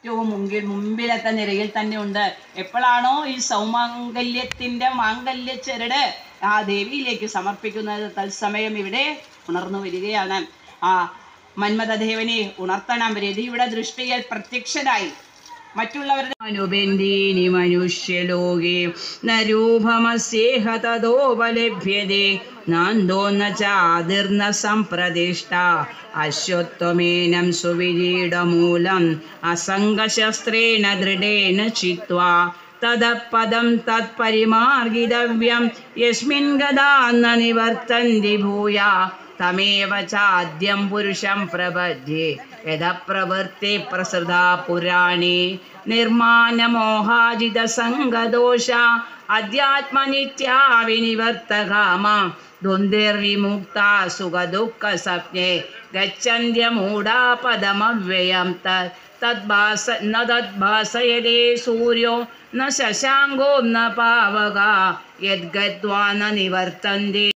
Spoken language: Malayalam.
ഏറ്റവും മുമ്പിൽ മുമ്പിലത്തെ നിരയിൽ തന്നെ ഉണ്ട് എപ്പോഴാണോ ഈ സൗമാംഗല്യത്തിന്റെ മാംഗല്യ ചരട് ആ ദേവിയിലേക്ക് സമർപ്പിക്കുന്നത് തത്സമയം ഇവിടെ ഉണർന്നു വരികയാണ് ആ മന്മഥദേവനെ ഉണർത്തണം രതിയുടെ ദൃഷ്ടിയിൽ പ്രത്യക്ഷനായി മറ്റുള്ളവരുടെ അനുബന്ധീനി മനുഷ്യലോകേ നരൂപമസ്യേഹ തതോപലഭ്യതേ നാന്തോ ന ചാതിർന്ന സംപ്രതിഷ്ഠ അശ്വത്വമേനം സുവിരീഡമൂലം അസംഗശസ്ത്രേണ ദൃഢേന ചിത്വാ തദപദം തത്പരിമാർഗിതവ്യം യസ്മിൻ ഗതാ ന നിവർത്തന്തി ഭൂയാ തമേവ ചാദ്യം പുരുഷം പ്രപദ്യേ യഥ പ്രവൃത്തി പ്രസൃതാ പുരാണേ നിർമാനമോഹാജിത സംഗദോഷ അധ്യാത്മനിത്യാ വിനിവർത്തകാമ ദ്വന്ദ്വിമുക്ത സുഖദുഃഖ സപ്നേ ഗച്ഛന്ത്യമൂഢാ പദമവ്യയം തത് തദ്ഭാസ ന തദ്ഭാസയതേ സൂര്യോ ന ശശാങ്കോ ന പാവക യദ്ഗത്വാ ന നിവർത്തന്തി